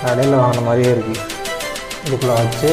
கடையில் வாங்கின மாதிரியே இருக்குது இதுக்குள்ளே வச்சு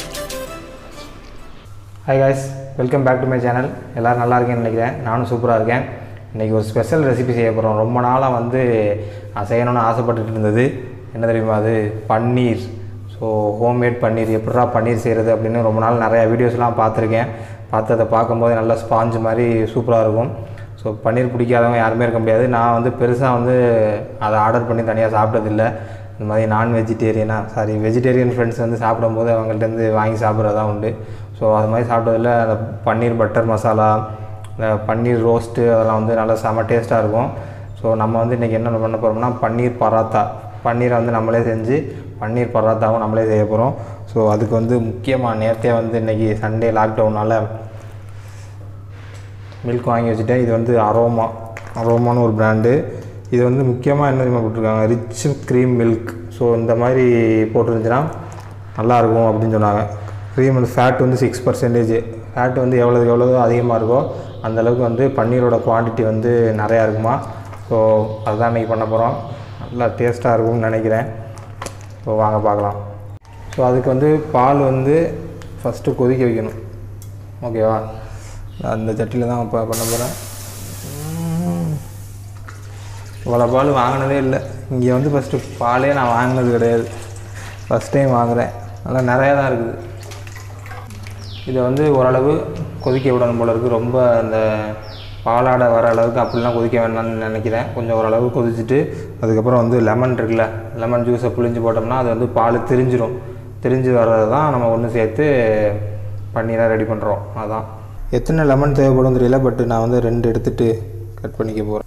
hi guys welcome back to my channel எல்லோரும் நல்லா இருக்கேன்னு நினைக்கிறேன் நானும் சூப்பராக இருக்கேன் இன்றைக்கி ஒரு ஸ்பெஷல் ரெசிபி செய்ய போகிறோம் ரொம்ப நாளாக வந்து நான் செய்யணும்னு ஆசைப்பட்டுட்டு இருந்தது என்ன தெரியுமா அது பன்னீர் ஸோ ஹோம்மேட் பன்னீர் எப்படிடா பன்னீர் செய்கிறது அப்படின்னு ரொம்ப நாள் நிறையா வீடியோஸ்லாம் பார்த்துருக்கேன் பார்த்து அதை பார்க்கும்போது நல்லா ஸ்பாஞ்சு மாதிரி சூப்பராக இருக்கும் ஸோ பன்னீர் பிடிக்காதவங்க யாருமே இருக்க முடியாது நான் வந்து பெருசாக வந்து அதை ஆர்டர் பண்ணி தனியாக சாப்பிட்டதில்லை இந்த மாதிரி நான் வெஜிடேரியனாக சாரி வெஜிடேரியன் ஃப்ரெண்ட்ஸ் வந்து சாப்பிடும்போது அவங்கள்ட்டேருந்து வாங்கி சாப்பிட்றது தான் உண்டு ஸோ அது மாதிரி சாப்பிட்டதில் அந்த பன்னீர் பட்டர் மசாலா இந்த பன்னீர் ரோஸ்ட்டு அதெல்லாம் வந்து நல்லா செம டேஸ்ட்டாக இருக்கும் ஸோ நம்ம வந்து இன்றைக்கி என்ன பண்ண போகிறோம்னா பன்னீர் பராத்தா பன்னீரை வந்து நம்மளே செஞ்சு பன்னீர் பராத்தாவும் நம்மளே செய்ய போகிறோம் ஸோ அதுக்கு வந்து முக்கியமாக நேரத்தையே வந்து இன்றைக்கி சண்டே லாக்டவுனால் மில்க் வாங்கி வச்சுட்டேன் இது வந்து அரோமா அரோமான்னு ஒரு பிராண்டு இது வந்து முக்கியமாக என்ன தெரியுமா போட்டிருக்காங்க ரிச் க்ரீம் மில்க் ஸோ இந்த மாதிரி போட்டிருந்துச்சுன்னா நல்லாயிருக்கும் அப்படின்னு சொன்னாங்க க்ரீம் வந்து ஃபேட் வந்து சிக்ஸ் பர்சன்டேஜ் ஃபேட் வந்து எவ்வளோக்கு எவ்வளோ அதிகமாக இருக்கோ அந்தளவுக்கு வந்து பன்னீரோட குவான்டிட்டி வந்து நிறையா இருக்குமா ஸோ அதுதான் இன்றைக்கி பண்ண போகிறோம் நல்லா டேஸ்ட்டாக இருக்கும்னு நினைக்கிறேன் ஸோ வாங்க பார்க்கலாம் ஸோ அதுக்கு வந்து பால் வந்து ஃபஸ்ட்டு கொதிக்க வைக்கணும் ஓகேவா அந்த சட்டியில் தான் இப்போ பண்ண போகிறேன் இவ்வளோ பால் வாங்கினதே இல்லை இங்கே வந்து ஃபஸ்ட்டு பாலே நான் வாங்கினது கிடையாது ஃபஸ்ட் டைம் வாங்குகிறேன் நல்லா நிறையா தான் இருக்குது இதை வந்து ஓரளவு கொதிக்க விடணும் போல இருக்குது ரொம்ப அந்த பாலாடை வர அளவுக்கு அப்படிலாம் கொதிக்க வேண்டாம்னு நினைக்கிறேன் கொஞ்சம் ஓரளவு கொதிச்சுட்டு அதுக்கப்புறம் வந்து லெமன் இருக்குல்ல லெமன் ஜூஸை புளிஞ்சு போட்டோம்னா அது வந்து பால் திரிஞ்சிரும் திரிஞ்சு வர்றது தான் நம்ம ஒன்று சேர்த்து பன்னீராக ரெடி பண்ணுறோம் அதான் எத்தனை லெமன் தேவைப்படும் தெரியல பட் நான் வந்து ரெண்டு எடுத்துகிட்டு கட் பண்ணிக்க போகிறேன்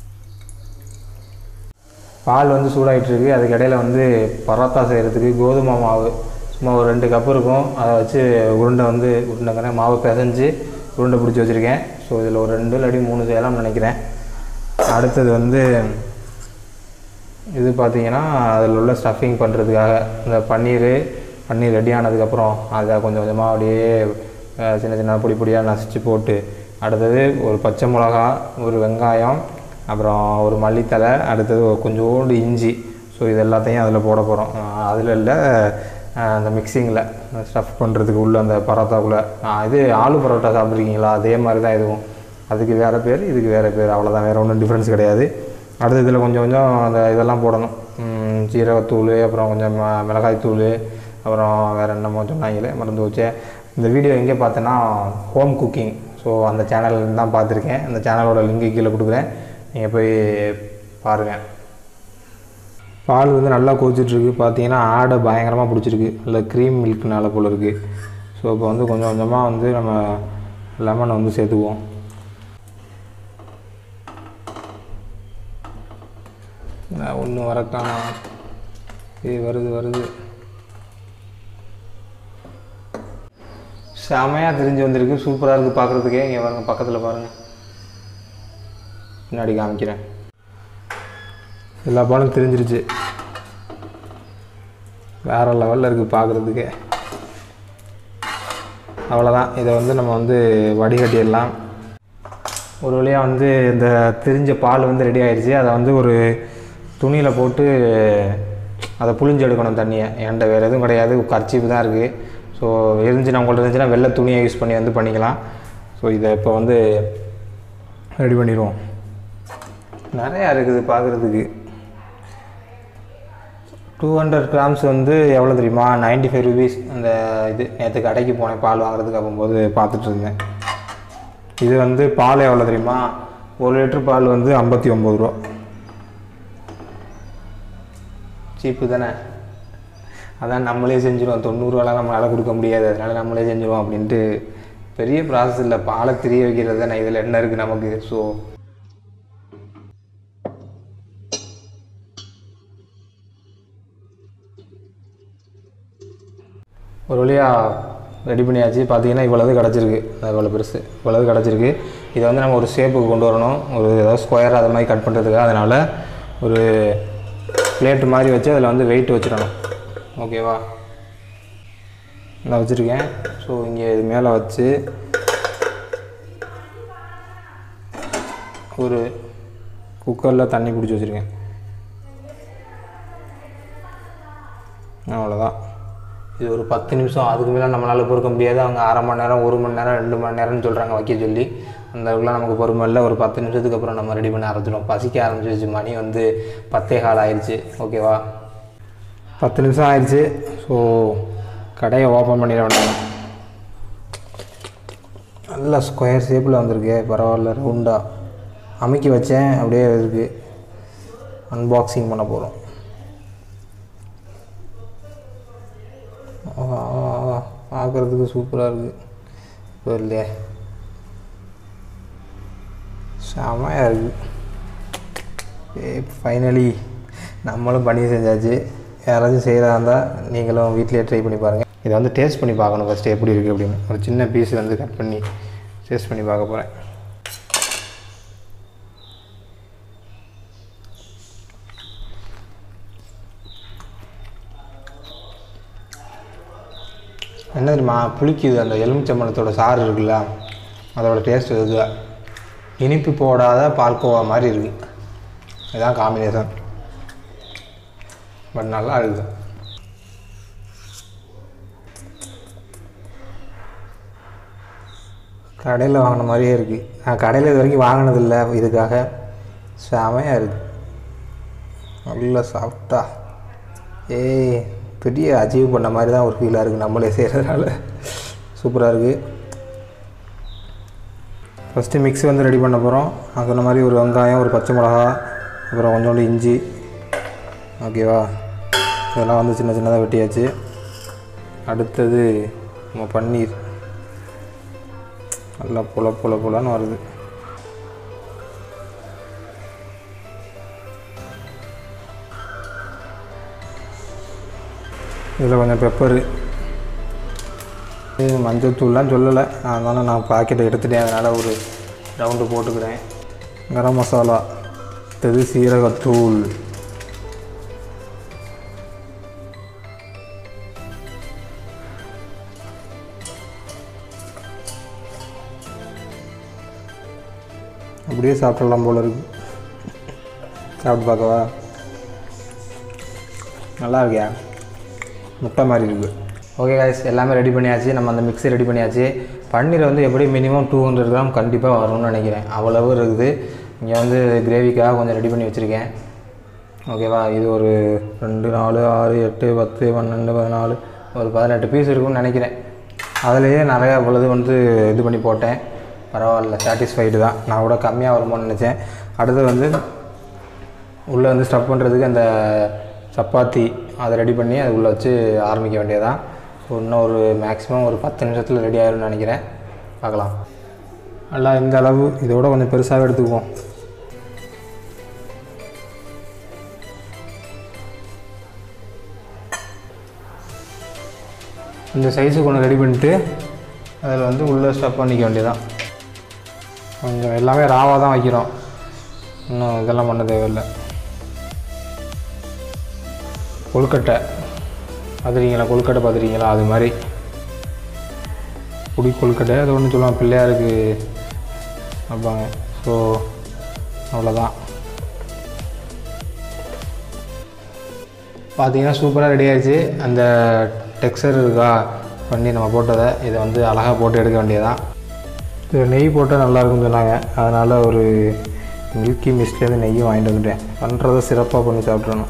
பால் வந்து சூடாகிட்டு இருக்கு அதுக்கு இடையில வந்து பரோட்டா செய்கிறதுக்கு கோதுமை மாவு சும்மா ஒரு ரெண்டு கப் இருக்கும் அதை வச்சு உருண்டை வந்து உருண்டைங்கிற மாவு பிசைஞ்சு உருண்டை பிடிச்சி வச்சுருக்கேன் ஸோ இதில் ஒரு ரெண்டு இல்லாட்டி மூணு செய்யலாம்னு நினைக்கிறேன் அடுத்தது வந்து இது பார்த்தீங்கன்னா அதில் உள்ள ஸ்டஃபிங் பண்ணுறதுக்காக இந்த பன்னீர் பன்னீர் ரெடி ஆனதுக்கப்புறம் அதை கொஞ்சம் கொஞ்சமாக அப்படியே அஹ், சின்ன சின்ன பொடி பொடியாக நசிச்சு போட்டு அடுத்தது ஒரு பச்சை மிளகா ஒரு வெங்காயம் அப்புறம் ஒரு மல்லித்தலை அடுத்தது ஒரு கொஞ்சோண்டு இஞ்சி ஸோ இது எல்லாத்தையும் அதில் போட போகிறோம் அதில் இல்லை அஹ், அந்த மிக்சிங்கில் ஸ்டஃப் பண்ணுறதுக்கு உள்ள அந்த பரோட்டாக்குள்ளே இது ஆலு பரோட்டா சாப்பிட்ருக்கீங்களா அதே மாதிரி தான் இதுவும் அதுக்கு வேறு பேர் இதுக்கு வேறு பேர் அவ்வளோதான் வேறு ஒன்றும் டிஃப்ரென்ஸ் கிடையாது அடுத்து இதில் கொஞ்சம் கொஞ்சம் அந்த இதெல்லாம் போடணும் ம், ஜீரகத்தூள் அப்புறம் கொஞ்சம் ம- மிளகாய்த்தூள் அப்புறம் வேறு என்னமோ சொன்னாங்களே மறந்து வச்சேன் இந்த வீடியோ எங்கே பார்த்தேன்னா ஹோம் குக்கிங் ஸோ அந்த சேனல்லேருந்து தான் பார்த்துருக்கேன் அந்த சேனலோட லிங்க் கீழே கொடுக்குறேன் நீங்கள் போய் பாருங்கள் பால் வந்து நல்லா கொதிச்சிட்ருக்கு பார்த்தீங்கன்னா ஆடை பயங்கரமாக பிடிச்சிருக்கு இல்லை க்ரீம் மில்க்னால போல் இருக்குது ஸோ இப்போ வந்து கொஞ்சம் கொஞ்சமாக வந்து நம்ம லெமனை வந்து சேர்த்துக்குவோம் ஒன்று வரக்கானா இது வருது வருது செமையாக தெரிஞ்சு வந்திருக்கு சூப்பராக இருக்குது பார்க்குறதுக்கே இங்கே பாருங்க பக்கத்தில் பாருங்கள் பின்னாடி காமிக்கிறேன் எல்லா பாலும் தெரிஞ்சிருச்சு வேறு லெவலில் இருக்குது பார்க்குறதுக்கே அவ்வளோதான் இதை வந்து நம்ம வந்து வடிகட்டிடலாம் ஒரு வழியாக வந்து இந்த திரிஞ்ச பால் வந்து ரெடி ஆயிடுச்சு அதை வந்து ஒரு துணியில் போட்டு அதை புழிஞ்சு எடுக்கணும் தண்ணியை என்கிட்ட வேறு எதுவும் கிடையாது கர்ச்சீப்பு தான் இருக்குது ஸோ இருந்துச்சுன்னா உங்கள்ட்ட இருந்துச்சுன்னா வெள்ளை துணியை யூஸ் பண்ணி வந்து பண்ணிக்கலாம் ஸோ இதை இப்போ வந்து ரெடி பண்ணிடுவோம் நிறையா இருக்குது பார்க்குறதுக்கு டூ ஹண்ட்ரட் கிராம்ஸ் வந்து எவ்வளோ தெரியுமா 95 ஃபைவ் ருபீஸ் அந்த இது நேற்று கடைக்கு போனேன் பால் வாங்குறதுக்கு போகும்போது பார்த்துட்டு இருந்தேன் இது வந்து பால் எவ்வளோ தெரியுமா ஒரு லிட்டர் பால் வந்து ஐம்பத்தி ஒம்பது ரூபா சீப்பு தானே அதான் நம்மளே செஞ்சுருவோம் தொண்ணூறுவாலாம் நம்மளால் கொடுக்க முடியாது அதனால் நம்மளே செஞ்சுருவோம் அப்படின்ட்டு பெரிய ப்ராசஸ் இல்லை பாலை திரிய வைக்கிறது தானே இதில் என்ன இருக்குது நமக்கு ஸோ ஒரு வழியாக ரெடி பண்ணியாச்சு பார்த்தீங்கன்னா இவ்வளவு கிடச்சிருக்கு இவ்வளோ பெருசு இவ்வளவு கிடச்சிருக்கு இதை வந்து நம்ம ஒரு ஷேப்புக்கு கொண்டு வரணும் ஒரு ஏதாவது ஸ்கொயர் அது மாதிரி கட் பண்ணுறதுக்கு அதனால் ஒரு பிளேட்டு மாதிரி வச்சு அதில் வந்து வெயிட் வச்சிடணும் ஓகேவா நான் வச்சுருக்கேன் ஸோ இங்கே இது மேலே வச்சு ஒரு குக்கரில் தண்ணி பிடிச்சி வச்சுருக்கேன் அவ்வளோதான் இது ஒரு பத்து நிமிஷம் அதுக்கு மேலே நம்மளால் பொறுக்க முடியாது அவங்க அரை மணி நேரம் ஒரு மணி நேரம் ரெண்டு மணி நேரம்னு சொல்கிறாங்க வைக்க சொல்லி அந்த அளவுக்குலாம் நமக்கு பொறுமை இல்லை ஒரு பத்து நிமிஷத்துக்கு அப்புறம் நம்ம ரெடி பண்ண ஆரம்பிச்சிடும் பசிக்க ஆரம்பிச்சிருச்சு மணி வந்து பத்தே கால் ஆயிடுச்சு ஓகேவா பத்து நிமிஷம் ஆயிடுச்சு ஸோ கடையை ஓப்பன் பண்ணிட வேண்டாம் நல்ல ஸ்கொயர் ஷேப்பில் வந்திருக்கு பரவாயில்ல ரவுண்டாக அமைக்கி வச்சேன் அப்படியே இருக்குது அன்பாக்சிங் பண்ண போகிறோம் பார்க்குறதுக்கு சூப்பராக இருக்குது இப்போ இல்லையே செமையாக இருக்குது ஏ ஃபைனலி நம்மளும் பண்ணி செஞ்சாச்சு யாராச்சும் செய்கிறதா இருந்தால் நீங்களும் வீட்டிலேயே ட்ரை பண்ணி பாருங்கள் இதை வந்து டேஸ்ட் பண்ணி பார்க்கணும் ஃபஸ்ட்டு எப்படி இருக்குது அப்படின்னு ஒரு சின்ன பீஸ் வந்து கட் பண்ணி டேஸ்ட் பண்ணி பார்க்க போகிறேன் என்ன தெரியுமா புளிக்குது அந்த எலுமிச்சம்பழத்தோட சாறு இருக்குல்ல அதோட டேஸ்ட் இருக்குது இனிப்பு போடாத பால்கோவா மாதிரி இருக்குது இதுதான் காம்பினேஷன் பட் நல்லா இருக்குது கடையில் வாங்கின மாதிரியே இருக்குது நான் கடையில் இது வரைக்கும் வாங்கினதில்லை இதுக்காக செமையாக இருக்குது நல்லா சாஃப்டா ஏய் பெரிய அச்சீவ் பண்ண மாதிரி தான் ஒரு ஃபீலாக இருக்குது நம்மளே செய்கிறதுனால சூப்பராக இருக்குது ஃபஸ்ட்டு மிக்ஸி வந்து ரெடி பண்ண போகிறோம் நான் சொன்ன மாதிரி ஒரு வெங்காயம் ஒரு பச்சை மிளகா அப்புறம் கொஞ்சோண்டு இஞ்சி ஓகேவா இதெல்லாம் வந்து சின்ன சின்னதாக வெட்டியாச்சு அடுத்தது நம்ம பன்னீர் நல்லா புல புல புலன்னு வருது இதில் கொஞ்சம் பெப்பரு இது மஞ்சத்தூள்லாம் சொல்லலை அதனால நான் பாக்கெட்டை எடுத்துட்டேன் அதனால் ஒரு ரவுண்டு போட்டுக்கிறேன் கரம் மசாலா இது சீரகத்தூள் அப்படியே சாப்பிட்றலாம் போல இருக்கு சாப்பிட்டு பார்க்கவா நல்லா இருக்கியா முட்டை மாதிரி இருக்குது ஓகே guys எல்லாமே ரெடி பண்ணியாச்சு நம்ம அந்த மிக்ஸி ரெடி பண்ணியாச்சு பன்னீர் வந்து எப்படி மினிமம் டூ ஹண்ட்ரட் கிராம் கண்டிப்பாக வரும்னு நினைக்கிறேன் அவ்வளவு இருக்குது இங்கே வந்து கிரேவிக்காக கொஞ்சம் ரெடி பண்ணி வச்சுருக்கேன் ஓகேவா இது ஒரு ரெண்டு நாலு ஆறு எட்டு பத்து பன்னெண்டு பதினாலு ஒரு பதினெட்டு பீஸ் இருக்கும்னு நினைக்கிறேன் அதுலேயே நிறையா பொழுது வந்து இது பண்ணி போட்டேன் பரவாயில்ல சாட்டிஸ்ஃபைடு தான் நான் கூட கம்மியாக வருமோன்னு நினச்சேன் அடுத்து வந்து உள்ளே வந்து ஸ்டஃப் பண்ணுறதுக்கு அந்த சப்பாத்தி அதை ரெடி பண்ணி அது உள்ளே வச்சு ஆரம்பிக்க வேண்டியதான் ஸோ இன்னும் ஒரு மேக்ஸிமம் ஒரு பத்து நிமிஷத்தில் ரெடி ஆயிரும்னு நினைக்கிறேன் பார்க்கலாம் நல்லா இந்த அளவு இதோட கொஞ்சம் பெருசாகவே எடுத்துக்குவோம் இந்த சைஸுக்கு ஒன்று ரெடி பண்ணிட்டு அதில் வந்து உள்ளே ஸ்டஃப் பண்ணிக்க வேண்டியதான் கொஞ்சம் எல்லாமே ராவாக தான் வைக்கிறோம் இன்னும் இதெல்லாம் பண்ண தேவையில்லை கொழுக்கட்டை பார்த்துருக்கீங்களா கொழுக்கட்டை பார்த்துருக்கீங்களா அது மாதிரி குடி கொழுக்கட்டை அது ஒன்று சொல்லுவாங்க பிள்ளையாருக்கு வைப்பாங்க ஸோ அவ்வளோதான் பார்த்தீங்கன்னா சூப்பராக ரெடி ஆயிடுச்சு அந்த டெக்ஸ்சர் இருக்கா பண்ணி நம்ம போட்டதை இதை வந்து அழகாக போட்டு எடுக்க வேண்டியதான் இது நெய் போட்டால் நல்லா இருக்கும்னு சொன்னாங்க அதனால் ஒரு மில்கி மிஸ்ட்லேருந்து நெய்யும் வாங்கிட்டு வந்துட்டேன் பண்ணுறதை சிறப்பாக பண்ணி சாப்பிட்றணும்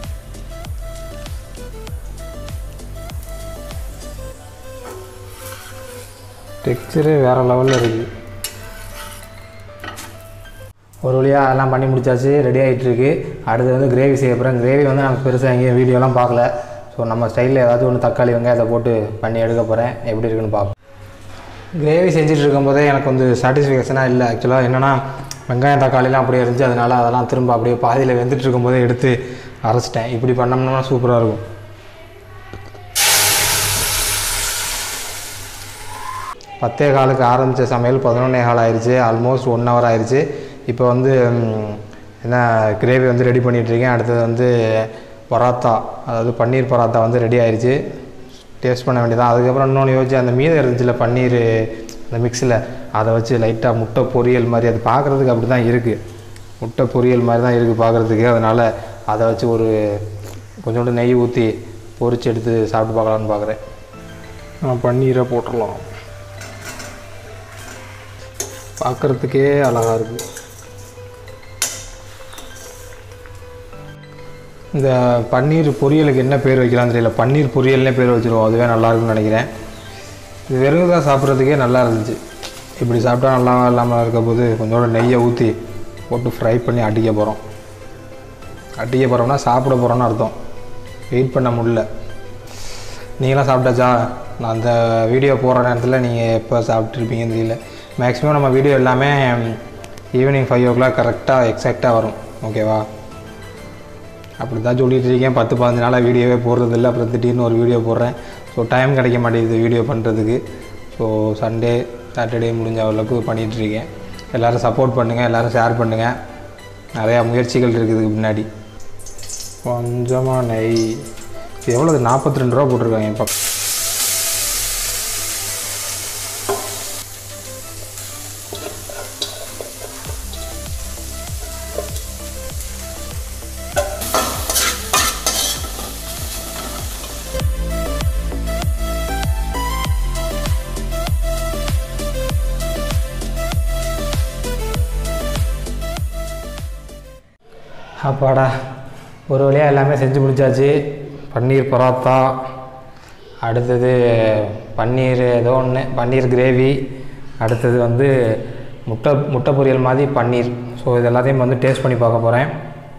டெக்ஸ்சரே வேறு லெவலில் இருக்குது ஒரு வழியாக அதெல்லாம் பண்ணி முடிச்சாச்சு ரெடி ஆகிட்டுருக்கு அடுத்து வந்து கிரேவி செய்ய போகிறேன் கிரேவி வந்து நான் பெருசாக எங்கேயும் வீடியோலாம் பார்க்கல ஸோ நம்ம ஸ்டைலில் ஏதாச்சும் ஒன்று தக்காளி வெங்காயத்தை போட்டு பண்ணி எடுக்க போகிறேன் எப்படி இருக்குன்னு பார்ப்போம் கிரேவி செஞ்சுட்டு இருக்கும்போதே எனக்கு வந்து சாட்டிஸ்ஃபேக்ஷனாக இல்லை ஆக்சுவலாக என்னென்னா வெங்காயம் தக்காளிலாம் அப்படியே இருந்துச்சு அதனால் அதெல்லாம் திரும்ப அப்படியே பாதியில் வெந்துட்டு இருக்கும்போதே எடுத்து அரைச்சிட்டேன் இப்படி பண்ணோம்னா சூப்பராக இருக்கும் பத்தே காலுக்கு ஆரம்பித்த சமையல் பதினொன்னே கால் ஆயிடுச்சு ஆல்மோஸ்ட் ஒன் ஹவர் ஆயிடுச்சு இப்போ வந்து ம், என்ன கிரேவி வந்து ரெடி பண்ணிகிட்ருக்கேன் அடுத்தது வந்து பராத்தா அதாவது பன்னீர் பராத்தா வந்து ரெடி ஆயிடுச்சு டேஸ்ட் பண்ண வேண்டியதான் அதுக்கப்புறம் இன்னொன்று யோசிச்சு அந்த மீதம் இருந்துச்சுல பன்னீர் அந்த மிக்ஸில் அதை வச்சு லைட்டாக முட்டை பொரியல் மாதிரி அது பார்க்குறதுக்கு அப்படி தான் இருக்குது முட்டை பொரியல் மாதிரி தான் இருக்குது பார்க்குறதுக்கு அதனால் அதை வச்சு ஒரு கொஞ்சோண்டு நெய் ஊற்றி பொரிச்சு எடுத்து சாப்பிட்டு பார்க்கலான்னு பார்க்குறேன் நான் பன்னீரை போட்டுடலாம் பார்க்குறதுக்கே அழகாக இருக்குது இந்த பன்னீர் பொரியலுக்கு என்ன பேர் வைக்கலாம்னு தெரியல பன்னீர் பொரியல்னே பேர் வச்சுருவோம் அதுவே நல்லா இருக்கும்னு நினைக்கிறேன் இது வெறும் தான் சாப்பிட்றதுக்கே நல்லா இருந்துச்சு இப்படி சாப்பிட்டா நல்லா இல்லாமல் இருக்க போது கொஞ்சோட நெய்யை ஊற்றி போட்டு ஃப்ரை பண்ணி அடிக்க போகிறோம் அடிக்க போகிறோம்னா சாப்பிட போகிறோம்னு அர்த்தம் வெயிட் பண்ண முடியல நீங்களாம் சாப்பிட்டாச்சா நான் அந்த வீடியோ போடுற நேரத்தில் நீங்கள் எப்போ சாப்பிட்ருப்பீங்கன்னு தெரியல மேக்ஸிமம் நம்ம வீடியோ எல்லாமே ஈவினிங் ஃபைவ் ஓ கிளாக் கரெக்டாக எக்ஸாக்டாக வரும் ஓகேவா அப்படி தான் சொல்லிட்டு இருக்கேன் பத்து பதினஞ்சு நாளாக வீடியோவே போடுறதில்ல அப்புறம் திடீர்னு ஒரு வீடியோ போடுறேன் ஸோ டைம் கிடைக்க மாட்டேங்குது வீடியோ பண்ணுறதுக்கு ஸோ சண்டே சாட்டர்டே முடிஞ்ச அளவுக்கு பண்ணிகிட்டு இருக்கேன் எல்லோரும் சப்போர்ட் பண்ணுங்கள் எல்லோரும் ஷேர் பண்ணுங்கள் நிறையா முயற்சிகள் இருக்குது இதுக்கு முன்னாடி கொஞ்சமாக நெய் இது எவ்வளோ நாற்பத்தி ரெண்டு ரூபா போட்டிருக்காங்க இப்போ அப்பாடா ஒரு வழியாக எல்லாமே செஞ்சு முடிச்சாச்சு பன்னீர் பரோட்டா அடுத்தது பன்னீர் ஏதோ ஒன்று பன்னீர் கிரேவி அடுத்தது வந்து முட்டை முட்டை பொரியல் மாதிரி பன்னீர் ஸோ இது எல்லாத்தையும் வந்து டேஸ்ட் பண்ணி பார்க்க போகிறேன்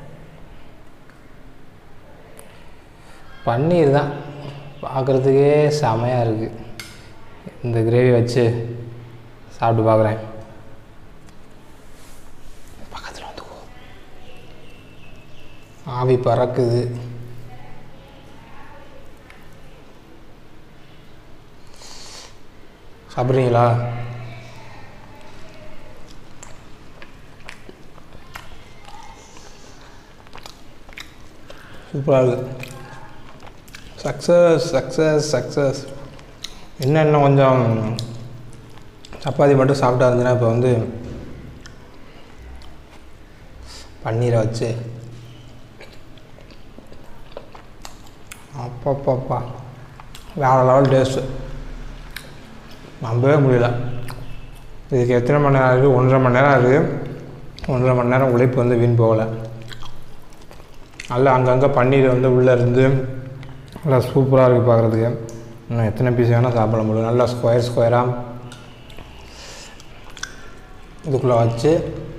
பன்னீர் தான் பார்க்குறதுக்கே செமையாக இருக்குது இந்த கிரேவி வச்சு சாப்பிட்டு பார்க்குறேன் பக்கத்தில் வந்து ஆவி பறக்குது சாப்பிட்றீங்களா சூப்பராக இருக்குது சக்ஸஸ் சக்ஸஸ் சக்ஸஸ் இன்னும் இன்னும் கொஞ்சம் சப்பாத்தி மட்டும் சாப்பிட்டா இருந்துச்சுன்னா இப்போ வந்து பன்னீரை வச்சு அப்பப்பப்பா வேறு லெவல் டேஸ்ட்டு நம்பவே முடியல இதுக்கு எத்தனை மணி நேரம் இருக்குது ஒன்றரை மணி நேரம் இருக்குது ஒன்றரை மணி நேரம் உழைப்பு வந்து வீண் போகலை நல்லா அங்கங்கே பன்னீர் வந்து உள்ளே இருந்து நல்லா சூப்பராக இருக்குது பார்க்குறதுக்கு இன்னும் எத்தனை பீஸ் வேணால் சாப்பிட முடியும் நல்லா ஸ்கொயர் ஸ்கொயராக இதுக்குள்ளே வச்சு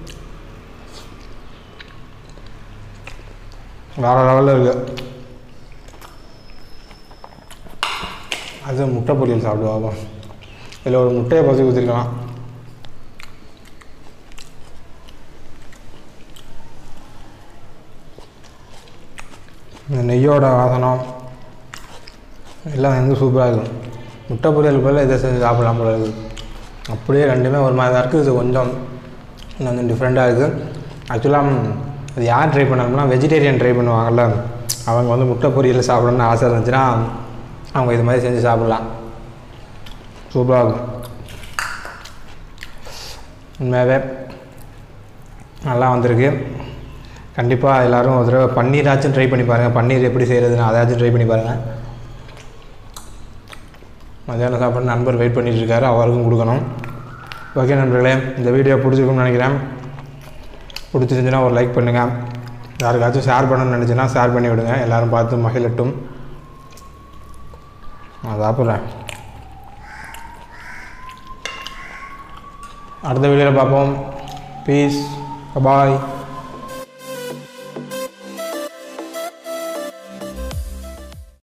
வேறு லெவலில் இருக்குது அது முட்டை பொரியல் சாப்பிடுவாங்க இதில் ஒரு முட்டையை பசி ஊற்றிருக்கலாம் இந்த நெய்யோட வாசனம் எல்லாம் வந்து சூப்பராக இருக்கும் முட்டை பொரியல் போல் இதை செஞ்சு சாப்பிடலாம் போல இருக்குது அப்படியே ரெண்டுமே ஒரு மாதிரி தான் இருக்குது இது கொஞ்சம் இன்னும் கொஞ்சம் டிஃப்ரெண்ட்டாக இருக்குது ஆக்சுவலாக அது யார் ட்ரை பண்ணாங்கன்னா வெஜிடேரியன் ட்ரை பண்ணுவாங்கள்ல அவங்க வந்து முட்டை பொரியல் சாப்பிடணும்னு ஆசை இருந்துச்சுன்னா அவங்க இது மாதிரி செஞ்சு சாப்பிட்லாம் சூப்பராக இருக்கும் உண்மையாகவே நல்லா வந்திருக்கு கண்டிப்பாக எல்லோரும் ஒரு தடவை பன்னீராச்சும் ட்ரை பண்ணி பாருங்கள் பன்னீர் எப்படி செய்கிறதுன்னு அதாச்சும் ட்ரை பண்ணி பாருங்கள் மத்தியானம் சாப்பாடு நண்பர் வெயிட் பண்ணிட்டு இருக்காரு அவருக்கும் கொடுக்கணும் ஓகே நண்பர்களே இந்த வீடியோ பிடிச்சிருக்கும்னு நினைக்கிறேன் பிடிச்சிருந்துச்சுன்னா ஒரு லைக் பண்ணுங்கள் யாருக்காச்சும் ஷேர் பண்ணணும்னு நினச்சின்னா ஷேர் பண்ணி விடுங்க எல்லோரும் பார்த்து மகிழட்டும் நான் சாப்பிட்றேன் அடுத்த வீடியோவில் பார்ப்போம் பீஸ் பாய்